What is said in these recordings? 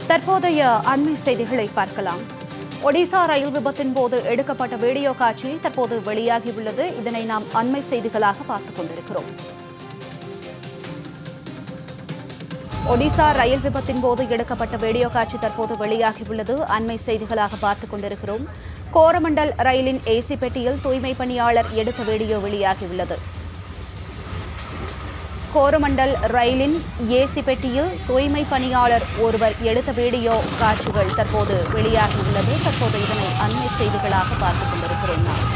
தற்போதைய அண்மை செய்திகளை பார்க்கலாம் ஒடிசா ரயில் விபத்தின் போது எடுக்கப்பட்ட வீடியோ காட்சி தற்போது வெளியாகியுள்ளது இதனை நாம் அண்மை செய்திகளாக பார்த்துக் கொண்டிருக்கிறோம் ஒடிசா ரயில் விபத்தின் போது எடுக்கப்பட்ட வீடியோ காட்சி தற்போது வெளியாகியுள்ளது அண்மை செய்திகளாக பார்த்துக் கொண்டிருக்கிறோம் கோரமண்டல் ரயிலின் ஏசி பெட்டியில் தூய்மை பணியாளர் எடுத்த வீடியோ வெளியாகியுள்ளது கோரமண்டல் ரயிலின் ஏசி பெட்டியில் தூய்மை பணியாளர் ஒருவர் எடுத்த வீடியோ காட்சிகள் தற்போது வெளியாகியுள்ளது தற்போது இதனை அண்மை செய்திகளாக பார்த்துக் கொண்டிருக்கிறோம் நாம்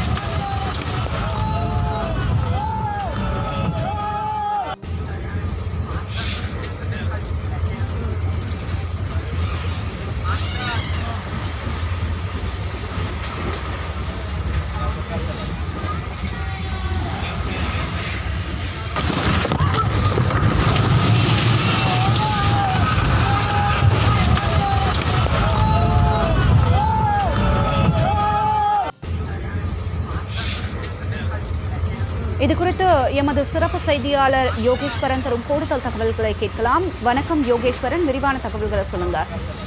இது குறித்து எமது சிறப்பு செய்தியாளர் யோகேஸ்வரன் தரும் கூடுதல் தகவல்களை கேட்கலாம் வணக்கம் யோகேஸ்வரன் விரிவான தகவல்களை சொல்லுங்க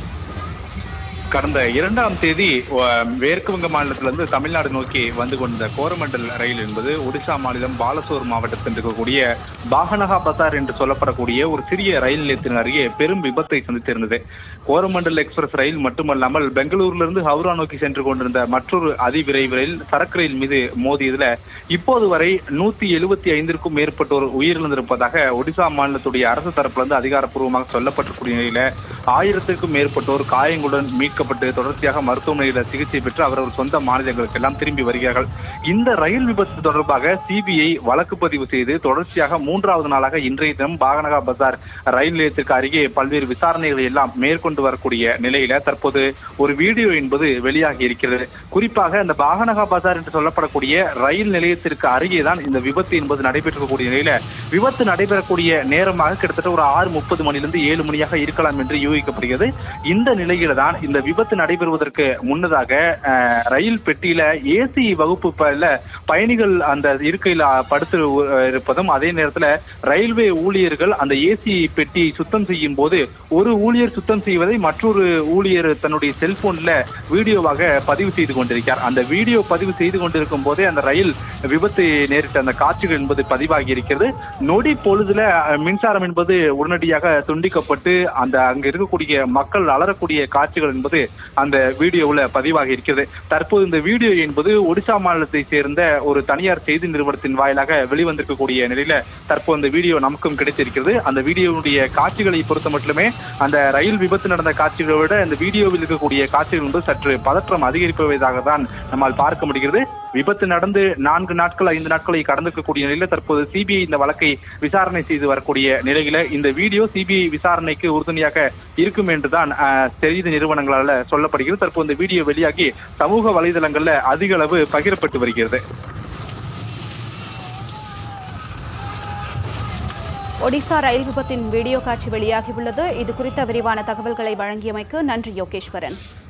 கடந்த இரண்டாம் தேதி அஹ், மேற்கு வங்க மாநிலத்திலிருந்து தமிழ்நாடு நோக்கி வந்து கொண்ட கோரமண்டல் ரயில் என்பது ஒடிசா மாநிலம் பாலசோர் மாவட்டத்தில் இருக்கக்கூடிய பாகனகா பசார் என்று சொல்லப்படக்கூடிய ஒரு சிறிய ரயில் நிலையத்தின் அருகே பெரும் விபத்தை சந்தித்திருந்தது கோரமண்டல் எக்ஸ்பிரஸ் ரயில் மட்டுமல்லாமல் பெங்களூரிலிருந்து ஹவுரா நோக்கி சென்று கொண்டிருந்த மற்றொரு அதிவிரைவு ரயில் சரக்கு ரயில் மீது மோதியதுல இப்போது வரை நூத்தி எழுபத்தி ஐந்திற்கும் மேற்பட்டோர் உயிரிழந்திருப்பதாக ஒடிசா மாநிலத்துடைய அரசு தரப்பிலிருந்து அதிகாரப்பூர்வமாக சொல்லப்பட்டிருக்கூடிய நிலையில ஆயிரத்திற்கும் மேற்பட்டோர் காயங்களுடன் மீட்கப்பட்டு தொடர்ச்சியாக மருத்துவமனையில் சிகிச்சை பெற்று அவரவர் சொந்த மாநிலங்களுக்கு எல்லாம் திரும்பி வருகிறார்கள் இந்த ரயில் விபத்து தொடர்பாக சிபிஐ வழக்கு பதிவு செய்து தொடர்ச்சியாக மூன்றாவது நாளாக இன்றைய தினம் பாகனகா பசார் ரயில் நிலையத்திற்கு அருகே பல்வேறு விசாரணைகளை எல்லாம் மேற்கொண்டு வரக்கூடிய நிலையில தற்போது ஒரு வீடியோ என்பது வெளியாகி இருக்கிறது குறிப்பாக இந்த பாகனகா பசார் என்று சொல்லப்படக்கூடிய ரயில் நிலையத்திற்கு அருகே தான் இந்த விபத்து என்பது நடைபெற்றிருக்கக்கூடிய நிலையில விபத்து நடைபெறக்கூடிய நேரமாக கிட்டத்தட்ட ஒரு ஆறு முப்பது மணிலிருந்து ஏழு மணியாக இருக்கலாம் என்று யூகிக்கப்படுகிறது இந்த நிலையில தான் இந்த விபத்து நடைபெறுவதற்கு முன்னதாக அஹ், ரயில் பெட்டியில ஏசி வகுப்பு பல பயணிகள் அந்த இருக்கையில் அஹ், படுத்து அஹ், இருப்பதும் அதே நேரத்துல ரயில்வே ஊழியர்கள் அந்த ஏசி பெட்டியை சுத்தம் செய்யும் போது ஒரு ஊழியர் சுத்தம் செய்வதை மற்றொரு ஊழியர் தன்னுடைய செல்போன்ல வீடியோவாக பதிவு செய்து கொண்டிருக்கிறார் அந்த வீடியோ பதிவு செய்து கொண்டிருக்கும் போதே அந்த ரயில் விபத்து நேரிட்ட அந்த காட்சிகள் என்பது பதிவாகி இருக்கிறது நொடி பொழுதுல அஹ், மின்சாரம் என்பது உடனடியாக துண்டிக்கப்பட்டு அந்த அங்க இருக்கக்கூடிய மக்கள் அலறக்கூடிய காட்சிகள் என்பது அந்த வீடியோவில் பதிவாகி இருக்கிறது தற்போது இந்த வீடியோ என்பது ஒடிசா மாநிலத்தை சேர்ந்த ஒரு தனியார் செய்தி நிறுவனத்தின் வாயிலாக வெளிவந்திருக்கக்கூடிய நிலையில தற்போது இந்த வீடியோ நமக்கும் கிடைத்திருக்கிறது அந்த வீடியோவுடைய காட்சிகளை பொறுத்த மட்டுமே அந்த ரயில் விபத்து நடந்த காட்சிகளை விட இந்த வீடியோவில் இருக்கக்கூடிய காட்சிகள் என்பது சற்று பதற்றம் அதிகரிப்பதாக தான் நம்மால் பார்க்க முடிகிறது விபத்து நடந்து நான்கு நாட்கள் ஐந்து நாட்களை கடந்திருக்கக்கூடிய நிலையில தற்போது சிபிஐ இந்த வழக்கை விசாரணை செய்து வரக்கூடிய நிலையில இந்த வீடியோ சிபிஐ விசாரணைக்கு உறுதுணையாக இருக்கும் என்றுதான் அஹ், செய்தி நிறுவனங்களால சொல்லப்படுகிறது தற்போது இந்த வீடியோ வெளியாகி சமூக வலைதளங்கள்ல அதிக அளவு பகிரப்பட்டு வருகிறது ஒடிசா ரயில் விபத்தின் வீடியோ காட்சி வெளியாகியுள்ளது இது குறித்த விரிவான தகவல்களை வழங்கியமைக்கு நன்றி யோகேஸ்வரன்